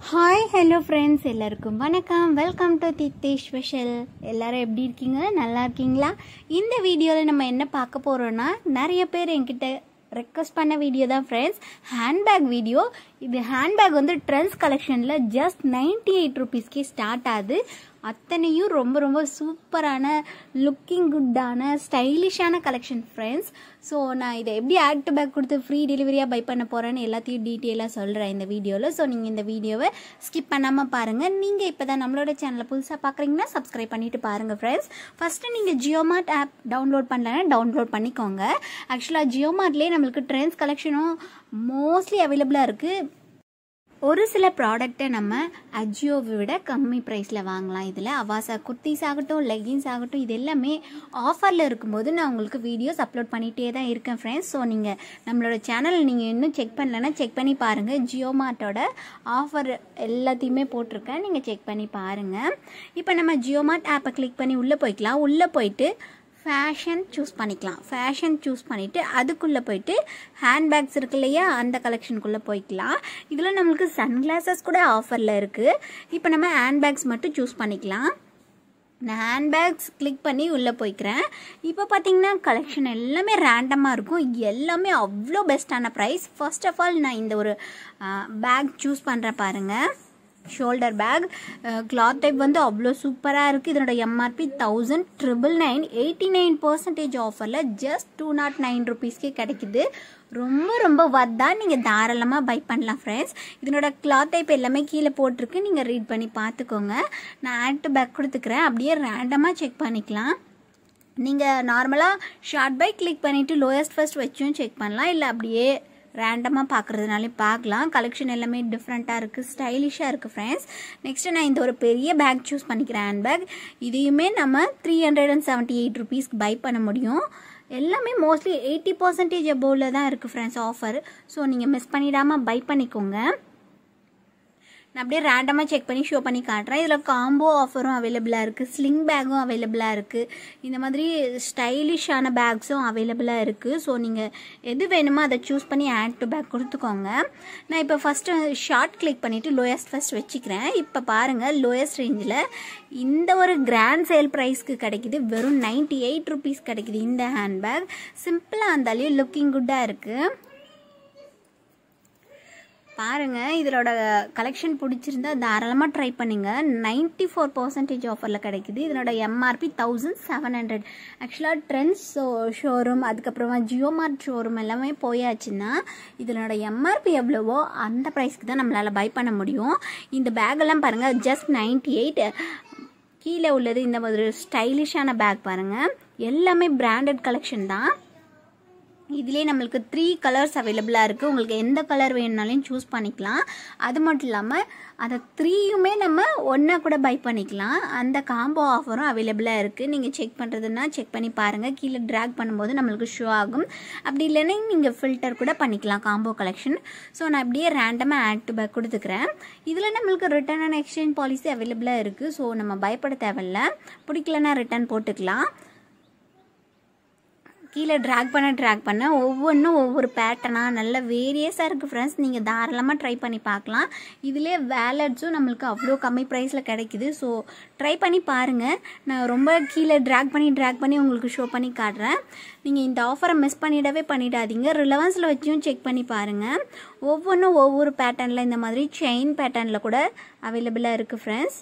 hi hello friends எல்லாருக்கும் வணக்கம் welcome to தித்தி special எல்லாரும் எப்படி இருக்கீங்க நல்லா இருக்கீங்களா இந்த வீடியோவில் நம்ம என்ன பார்க்க போகிறோன்னா நிறைய பேர் என்கிட்ட ரெக்வஸ்ட் பண்ண வீடியோ தான் ஃப்ரெண்ட்ஸ் ஹேண்ட்பேக் வீடியோ இது ஹேண்ட்பேக் வந்து ட்ரெண்ட்ஸ் கலெக்ஷனில் ஜஸ்ட் நைன்டி எயிட் ருபீஸ்க்கே ஸ்டார்ட் ஆகுது அத்தனையும் ரொம்ப ரொம்ப சூப்பரான லுக்கிங் குட்டான ஸ்டைலிஷான கலெக்ஷன் ஃப்ரெண்ட்ஸ் ஸோ நான் இதை எப்படி ஆட் டு பேக் கொடுத்து ஃப்ரீ டெலிவரியாக பை பண்ண போகிறேன்னு எல்லாத்தையும் டீட்டெயிலாக சொல்கிறேன் இந்த வீடியோவில் ஸோ நீங்கள் இந்த வீடியோவை ஸ்கிப் பண்ணாமல் பாருங்கள் நீங்கள் இப்போ தான் நம்மளோட சேனலை புதுசாக பார்க்குறீங்கன்னா சப்ஸ்கிரைப் பண்ணிவிட்டு பாருங்கள் ஃப்ரெண்ட்ஸ் ஃபஸ்ட்டு நீங்கள் ஜியோமார்ட் ஆப் டவுன்லோட் பண்ணலன்னா டவுன்லோட் பண்ணிக்கோங்க ஆக்சுவலாக ஜியோமார்ட்லேயே நம்மளுக்கு ட்ரெண்ட்ஸ் கலெக்ஷனும் மோஸ்ட்லி அவைலபிளாக இருக்குது ஒரு சில ப்ராடக்ட்டை நம்ம அஜியோவை விட கம்மி ப்ரைஸில் வாங்கலாம் இதில் அவாசா குர்த்திஸ் ஆகட்டும் லெகின்ஸ் ஆகட்டும் இது எல்லாமே ஆஃபரில் இருக்கும்போது நான் உங்களுக்கு வீடியோஸ் அப்லோட் பண்ணிகிட்டே தான் இருக்கேன் ஃப்ரெண்ட்ஸ் ஸோ நீங்கள் நம்மளோட சேனல் நீங்கள் இன்னும் செக் பண்ணலன்னா செக் பண்ணி பாருங்கள் ஜியோ மார்ட்டோட ஆஃபர் எல்லாத்தையுமே போட்டிருக்கேன் நீங்கள் செக் பண்ணி பாருங்கள் இப்போ நம்ம ஜியோ மார்ட் ஆப்பை கிளிக் பண்ணி உள்ளே போய்க்கலாம் உள்ளே போயிட்டு ஃபேஷன் சூஸ் பண்ணிக்கலாம் ஃபேஷன் சூஸ் பண்ணிவிட்டு அதுக்குள்ளே போயிட்டு ஹேண்ட்பேக்ஸ் இருக்கு இல்லையா அந்த கலெக்ஷனுக்குள்ளே போய்க்கலாம் இதில் நம்மளுக்கு சன்கிளாஸஸ் கூட ஆஃபரில் இருக்குது இப்போ நம்ம ஹேண்ட்பேக்ஸ் மட்டும் சூஸ் பண்ணிக்கலாம் நான் ஹேண்ட்பேக்ஸ் கிளிக் பண்ணி உள்ளே போய்க்கிறேன் இப்போ பார்த்தீங்கன்னா கலெக்ஷன் எல்லாமே ரேண்டமாக இருக்கும் எல்லாமே அவ்வளோ பெஸ்ட்டான ப்ரைஸ் ஃபர்ஸ்ட் ஆஃப் ஆல் நான் இந்த ஒரு பேக் சூஸ் பண்ணுறேன் பாருங்கள் ஷோல்டர் பேக் கிளாத் டைப் வந்து அவ்வளோ சூப்பராக இருக்குது இதனோட MRP thousand triple nine eighty nine percentage ஆஃபரில் ஜஸ்ட் டூ நாட் நைன் ருபீஸ்க்கே கிடைக்குது ரொம்ப ரொம்ப வர்த்தா நீங்கள் தாராளமாக பை பண்ணலாம் ஃப்ரெண்ட்ஸ் இதனோட கிளாத் டைப் எல்லாமே கீழே போட்டிருக்கு நீங்கள் ரீட் பண்ணி பார்த்துக்கோங்க நான் ஆட் டு பேக் கொடுத்துக்கிறேன் அப்படியே ரேண்டமாக செக் பண்ணிக்கலாம் நீங்கள் நார்மலாக ஷார்ட் பை கிளிக் பண்ணிவிட்டு லோயஸ்ட் ஃபஸ்ட் வச்சும் செக் பண்ணலாம் இல்லை அப்படியே ரேண்டமாக பார்க்குறதுனாலே பார்க்கலாம் கலெக்ஷன் எல்லாமே டிஃப்ரெண்ட்டாக இருக்குது ஸ்டைலிஷாக இருக்குது ஃப்ரெண்ட்ஸ் நெக்ஸ்ட்டு நான் இந்த ஒரு பெரிய பேக் சூஸ் பண்ணிக்கிறேன் ஹேண்ட் பேக் இதையுமே நம்ம three hundred and seventy eight ருபீஸ்க்கு பை பண்ண முடியும் எல்லாமே மோஸ்ட்லி எயிட்டி பர்சன்டேஜ் அபோவில் தான் இருக்குது ஃப்ரெண்ட்ஸ் ஆஃபர் ஸோ நீங்கள் மிஸ் பண்ணிடாமல் பை பண்ணிக்கோங்க நான் அப்படியே ரேண்டமாக செக் பண்ணி ஷோ பண்ணி காட்டுறேன் இதில் காம்போ ஆஃபரும் அவைலபிளாக இருக்குது ஸ்லிங் பேக்கும் அவைலபிளாக இருக்குது இந்த மாதிரி ஸ்டைலிஷான பேக்ஸும் அவைலபிளாக இருக்குது ஸோ நீங்கள் எது வேணுமோ அதை சூஸ் பண்ணி ஆட் டு பேக் கொடுத்துக்கோங்க நான் இப்போ ஃபஸ்ட்டு ஷார்ட் கிளிக் பண்ணிவிட்டு லோயஸ்ட் ஃபஸ்ட் வச்சுக்கிறேன் இப்போ பாருங்கள் லோயஸ்ட் ரேஞ்சில் இந்த ஒரு கிராண்ட் சேல் ப்ரைஸ்க்கு கிடைக்குது வெறும் நைன்ட்டி எயிட் ருபீஸ் கிடைக்குது இந்த ஹேண்ட்பேக் சிம்பிளாக இருந்தாலையும் லுக்கிங் குட்டாக இருக்குது பாருங்கள் இதோட கலெக்ஷன் பிடிச்சிருந்தா தாராளமாக ட்ரை பண்ணுங்க நைன்ட்டி ஃபோர் பர்சன்டேஜ் ஆஃபரில் கிடைக்குது இதனோட எம்ஆர்பி தௌசண்ட் செவன் ஹண்ட்ரட் ஆக்சுவலாக ட்ரெண்ட்ஸ் ஷோ ஷோரூம் அதுக்கப்புறமா ஜியோ மார்ட் ஷோரூம் எல்லாமே போயாச்சுன்னா இதனோட எம்ஆர்பி எவ்வளவோ அந்த ப்ரைஸ்க்கு தான் நம்மளால் பை பண்ண முடியும் இந்த பேக்கெல்லாம் பாருங்கள் ஜஸ்ட் நைன்ட்டி எயிட் கீழே உள்ளது இந்த மாதிரி ஸ்டைலிஷான பேக் பாருங்கள் எல்லாமே பிராண்டட் கலெக்ஷன் தான் இதுலேயே நம்மளுக்கு த்ரீ கலர்ஸ் அவைலபிளாக இருக்குது உங்களுக்கு எந்த கலர் வேணுனாலும் சூஸ் பண்ணிக்கலாம் அது மட்டும் இல்லாமல் அதை த்ரீயுமே நம்ம ஒன்றா கூட பை பண்ணிக்கலாம் அந்த காம்போ ஆஃபரும் அவைலபிளாக இருக்குது நீங்கள் செக் பண்ணுறதுன்னா செக் பண்ணி பாருங்கள் கீழே ட்ராக் பண்ணும்போது நம்மளுக்கு ஷோ ஆகும் அப்படி இல்லைன்னா நீங்கள் ஃபில்டர் கூட பண்ணிக்கலாம் காம்போ கலெக்ஷன் ஸோ நான் அப்படியே ரேண்டமாக ஆட் டு பேக் கொடுத்துக்கிறேன் இதில் நம்மளுக்கு ரிட்டர்ன் அண்ட் எக்ஸ்சேஞ்ச் பாலிசி அவைலபிளாக இருக்குது ஸோ நம்ம பயப்பட தேவையில்ல பிடிக்கலன்னா ரிட்டர்ன் போட்டுக்கலாம் கீழே ட்ராக் பண்ண ட்ராக் பண்ண ஒவ்வொன்றும் ஒவ்வொரு பேட்டர்னாக நல்ல வேரியஸாக இருக்குது ஃப்ரெண்ட்ஸ் நீங்கள் தாராளமாக ட்ரை பண்ணி பார்க்கலாம் இதிலே வேலட்ஸும் நம்மளுக்கு அவ்வளோ கம்மி ப்ரைஸில் கிடைக்குது ஸோ ட்ரை பண்ணி பாருங்கள் நான் ரொம்ப கீழே ட்ராக் பண்ணி ட்ராக் பண்ணி உங்களுக்கு ஷோ பண்ணி காட்டுறேன் நீங்கள் இந்த ஆஃபரை மிஸ் பண்ணிடவே பண்ணிடாதீங்க ரிலவன்ஸில் வச்சும் செக் பண்ணி பாருங்கள் ஒவ்வொன்றும் ஒவ்வொரு பேட்டர்னில் இந்த மாதிரி செயின் பேட்டர்னில் கூட அவைலபிளாக இருக்குது ஃப்ரெண்ட்ஸ்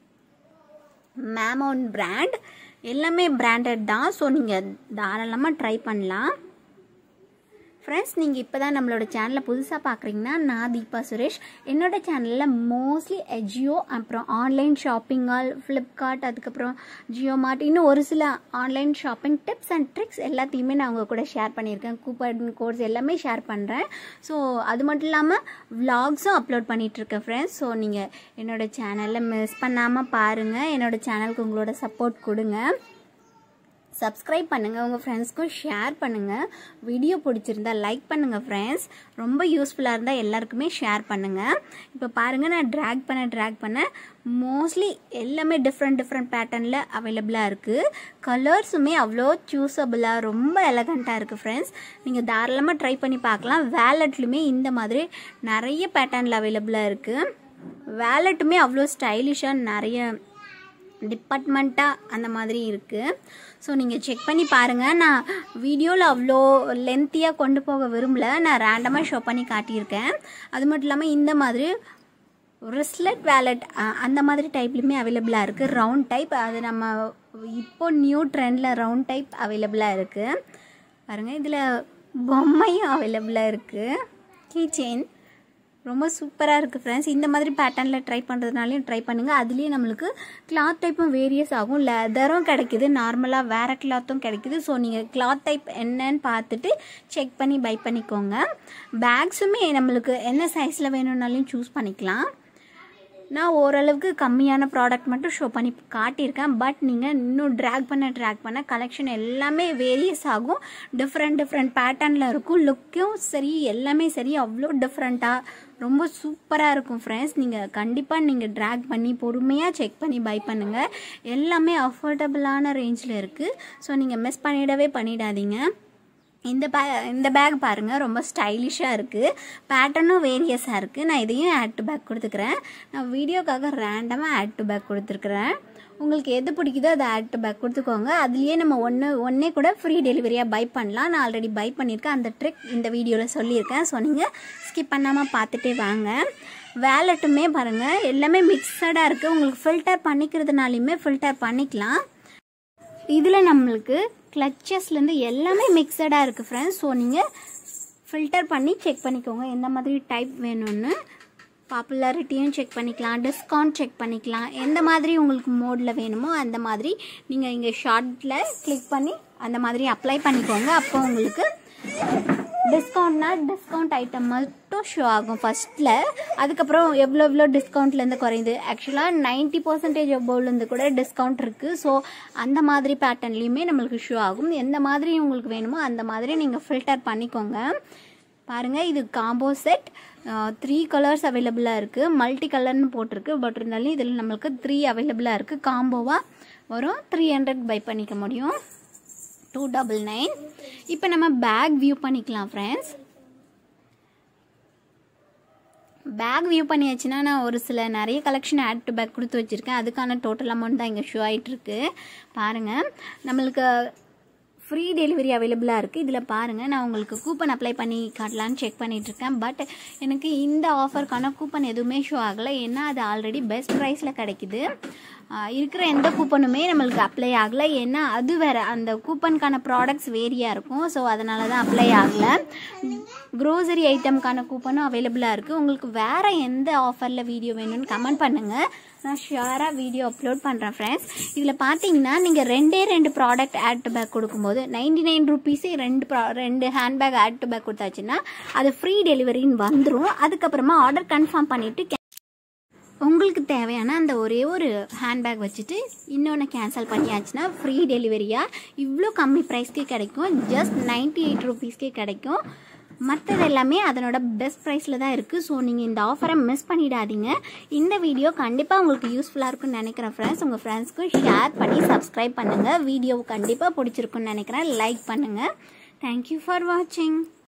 மேமோன் பிராண்ட் எல்லாமே பிராண்டட் தான் ஸோ நீங்கள் தாராளமாக ட்ரை பண்ணலாம் ஃப்ரெண்ட்ஸ் நீங்கள் இப்போ தான் நம்மளோட சேனலை புதுசாக பார்க்குறீங்கன்னா நான் தீபா சுரேஷ் என்னோட சேனலில் மோஸ்ட்லி எஜியோ அப்புறம் ஆன்லைன் ஷாப்பிங்கால் ஃப்ளிப்கார்ட் அதுக்கப்புறம் ஜியோ மார்ட் இன்னும் ஒரு சில online shopping tips and tricks எல்லாத்தையுமே நான் உங்கள் கூட ஷேர் பண்ணியிருக்கேன் கூப்பன் கோர்ஸ் எல்லாமே ஷேர் பண்ணுறேன் ஸோ அது மட்டும் இல்லாமல் விலாக்ஸும் அப்லோட் பண்ணிகிட்ருக்கேன் ஃப்ரெண்ட்ஸ் ஸோ நீங்கள் என்னோட சேனலில் மிஸ் பண்ணாமல் பாருங்கள் என்னோட சேனலுக்கு உங்களோட சப்போர்ட் கொடுங்க சப்ஸ்கிரைப் பண்ணுங்கள் உங்கள் ஃப்ரெண்ட்ஸ்க்கும் ஷேர் பண்ணுங்கள் வீடியோ பிடிச்சிருந்தா லைக் பண்ணுங்கள் ஃப்ரெண்ட்ஸ் ரொம்ப யூஸ்ஃபுல்லாக இருந்தால் எல்லாருக்குமே ஷேர் பண்ணுங்கள் இப்போ பாருங்கள் நான் ட்ராக் பண்ண ட்ராக் பண்ண மோஸ்ட்லி எல்லாமே டிஃப்ரெண்ட் டிஃப்ரெண்ட் பேட்டர்னில் அவைலபிளாக இருக்குது கலர்ஸுமே அவ்வளோ சூஸபிளாக ரொம்ப எலகண்ட்டாக இருக்குது ஃப்ரெண்ட்ஸ் நீங்கள் தாராளமாக ட்ரை பண்ணி பார்க்கலாம் வேலட்லையுமே இந்த மாதிரி நிறைய பேட்டர்னில் அவைலபிளாக இருக்குது வேலட்டுமே அவ்வளோ ஸ்டைலிஷாக நிறைய டிபார்ட்மெண்ட்டாக அந்த மாதிரி இருக்குது ஸோ நீங்கள் செக் பண்ணி பாருங்கள் நான் வீடியோவில் அவ்வளோ லென்த்தியாக கொண்டு போக விரும்பல நான் ரேண்டமாக ஷோ பண்ணி காட்டியிருக்கேன் அது மட்டும் இல்லாமல் இந்த மாதிரி ரிஸ்லெட் வேலட் அந்த மாதிரி டைப்லையுமே அவைலபிளாக இருக்குது ரவுண்ட் டைப் அது நம்ம இப்போ நியூ ட்ரெண்டில் ரவுண்ட் டைப் அவைலபிளாக இருக்குது பாருங்கள் இதில் பொம்மையும் அவைலபிளாக இருக்குது கீ செயின் ரொம்ப சூப்பராக இருக்குது ஃப்ரெண்ட்ஸ் இந்த மாதிரி பேட்டர்னில் ட்ரை பண்ணுறதுனாலையும் ட்ரை பண்ணுங்கள் அதுலேயே நம்மளுக்கு கிளாத் டைப்பும் வேரியஸ் ஆகும் லெதரும் கிடைக்குது நார்மலாக வேறு கிளாத்தும் கிடைக்குது ஸோ நீங்கள் கிளாத் டைப் என்னன்னு பார்த்துட்டு செக் பண்ணி பை பண்ணிக்கோங்க பேக்ஸுமே நம்மளுக்கு என்ன சைஸில் வேணும்னாலையும் சூஸ் பண்ணிக்கலாம் நான் ஓரளவுக்கு கம்மியான ப்ராடக்ட் மட்டும் ஷோ பண்ணி காட்டியிருக்கேன் பட் நீங்கள் இன்னும் ட்ராக் பண்ண ட்ராக் பண்ண கலெக்ஷன் எல்லாமே வேரியஸ் ஆகும் டிஃப்ரெண்ட் டிஃப்ரெண்ட் பேட்டர்னில் இருக்கும் லுக்கும் சரி எல்லாமே சரி அவ்வளோ டிஃப்ரெண்ட்டாக ரொம்ப சூப்பராக இருக்கும் ஃப்ரெண்ட்ஸ் நீங்கள் கண்டிப்பாக நீங்கள் ட்ராக் பண்ணி பொறுமையாக செக் பண்ணி பை பண்ணுங்கள் எல்லாமே அஃபோர்டபுளான ரேஞ்சில் இருக்குது ஸோ நீங்கள் மிஸ் பண்ணிடவே பண்ணிடாதீங்க இந்த பே இந்த பேக் பாருங்கள் ரொம்ப ஸ்டைலிஷாக இருக்குது பேட்டர்னும் வேரியஸாக இருக்குது நான் இதையும் ஆட் டு பேக் கொடுத்துக்கிறேன் நான் வீடியோக்காக ரேண்டமாக ஆட் டு பேக் கொடுத்துருக்குறேன் உங்களுக்கு எது பிடிக்குதோ அதை ஆட் டு பேக் கொடுத்துக்கோங்க அதுலேயே நம்ம ஒன்று ஒன்றே கூட ஃப்ரீ டெலிவரியாக பை பண்ணலாம் நான் ஆல்ரெடி பை பண்ணியிருக்கேன் அந்த ட்ரிக் இந்த வீடியோவில் சொல்லியிருக்கேன் ஸோ நீங்கள் ஸ்கிப் பண்ணாமல் பார்த்துட்டே வாங்க வேலட்டுமே பாருங்கள் எல்லாமே மிக்சடாக இருக்குது உங்களுக்கு ஃபில்டர் பண்ணிக்கிறதுனாலையுமே ஃபில்டர் பண்ணிக்கலாம் இதில் நம்மளுக்கு கிளச்சஸ்லேருந்து எல்லாமே மிக்சடாக இருக்குது ஃப்ரெண்ட்ஸ் ஸோ நீங்கள் ஃபில்டர் பண்ணி செக் பண்ணிக்கோங்க எந்த மாதிரி டைப் வேணும்னு பாப்புலாரிட்டியும் செக் பண்ணிக்கலாம் டிஸ்கவுண்ட் செக் பண்ணிக்கலாம் எந்த மாதிரி உங்களுக்கு மோடில் வேணுமோ அந்த மாதிரி நீங்கள் இங்கே ஷார்ட்டில் கிளிக் பண்ணி அந்த மாதிரி அப்ளை பண்ணிக்கோங்க அப்போ உங்களுக்கு டிஸ்கவுண்ட்னா டிஸ்கவுண்ட் ஐட்டம் மட்டும் ஷோ ஆகும் ஃபஸ்ட்டில் அதுக்கப்புறம் எவ்வளோ எவ்வளோ டிஸ்கவுண்ட்லேருந்து குறையுது ஆக்சுவலாக நைன்ட்டி பர்சன்டேஜ் அபோவ்லேருந்து கூட டிஸ்கவுண்ட் இருக்குது ஸோ அந்த மாதிரி பேட்டர்ன்லேயுமே நம்மளுக்கு ஷோ ஆகும் எந்த மாதிரி உங்களுக்கு வேணுமோ அந்த மாதிரி நீங்கள் ஃபில்டர் பண்ணிக்கோங்க பாருங்கள் இது காம்போ செட் த்ரீ கலர்ஸ் அவைலபிளாக இருக்குது மல்டி கலர்னு போட்டிருக்கு பட் இருந்தாலும் இதில் நம்மளுக்கு த்ரீ அவைலபிளாக இருக்குது காம்போவாக வரும் த்ரீ ஹண்ட்ரட் பை பண்ணிக்க முடியும் டூ டபுள் நைன் இப்போ நம்ம பேக் வியூ பண்ணிக்கலாம் ஃப்ரெண்ட்ஸ் பேக் வியூ பண்ணியாச்சுன்னா நான் ஒரு சில நிறைய கலெக்ஷன் ஆட் டு பேக் கொடுத்து வச்சுருக்கேன் அதுக்கான டோட்டல் அமௌண்ட் தான் இங்கே ஷோ ஆகிட்டுருக்கு பாருங்கள் நம்மளுக்கு ஃப்ரீ டெலிவரி அவைலபிளாக இருக்குது இதில் பாருங்கள் நான் உங்களுக்கு கூப்பன் அப்ளை பண்ணி காட்டலான்னு செக் பண்ணிகிட்ருக்கேன் பட் எனக்கு இந்த ஆஃபருக்கான கூப்பன் எதுவுமே ஷோ ஆகலை ஏன்னா அது ஆல்ரெடி பெஸ்ட் ப்ரைஸில் கிடைக்குது இருக்கிற எந்த கூப்பனுமே நம்மளுக்கு அப்ளை ஆகலை ஏன்னா அது வேறு அந்த கூப்பனுக்கான ப்ராடக்ட்ஸ் வேரியாக இருக்கும் ஸோ அதனால தான் அப்ளை ஆகலை க்ரோசரி ஐட்டம்க்கான கூப்பனும் அவைலபிளாக இருக்குது உங்களுக்கு வேறு எந்த ஆஃபரில் வீடியோ வேணும்னு கமெண்ட் பண்ணுங்கள் நான் ஷியராக வீடியோ அப்லோட் பண்ணுறேன் ஃப்ரெண்ட்ஸ் இதில் பார்த்தீங்கன்னா நீங்கள் ரெண்டே ரெண்டு ப்ராடக்ட் ஆட் டு பேக் கொடுக்கும்போது நைன்டி நைன் ருபீஸே ரெண்டு ப்ரா ரெண்டு ஹேண்ட்பேக் ஆட் டு பேக் கொடுத்தாச்சுன்னா அது ஃப்ரீ டெலிவரின்னு வந்துடும் அதுக்கப்புறமா ஆர்டர் கன்ஃபார்ம் பண்ணிவிட்டு உங்களுக்கு தேவையான அந்த ஒரே ஒரு ஹேண்ட்பேக் வச்சுட்டு இன்னொன்று கேன்சல் பண்ணியாச்சுன்னா ஃப்ரீ டெலிவரியாக இவ்வளோ கம்மி ப்ரைஸ்க்கே கிடைக்கும் ஜஸ்ட் நைன்ட்டி எயிட் ருபீஸ்க்கே கிடைக்கும் மற்றது எல்லாமே அதனோட பெஸ்ட் ப்ரைஸில் தான் இருக்குது ஸோ நீங்கள் இந்த ஆஃபரை மிஸ் பண்ணிடாதீங்க இந்த வீடியோ கண்டிப்பாக உங்களுக்கு யூஸ்ஃபுல்லாக இருக்கும்னு நினைக்கிறேன் ஃப்ரெண்ட்ஸ் உங்கள் ஃப்ரெண்ட்ஸ்க்கும் ஷேர் பண்ணி சப்ஸ்கிரைப் பண்ணுங்கள் வீடியோ கண்டிப்பாக பிடிச்சிருக்குன்னு நினைக்கிறேன் லைக் பண்ணுங்கள் தேங்க்யூ ஃபார் வாட்சிங்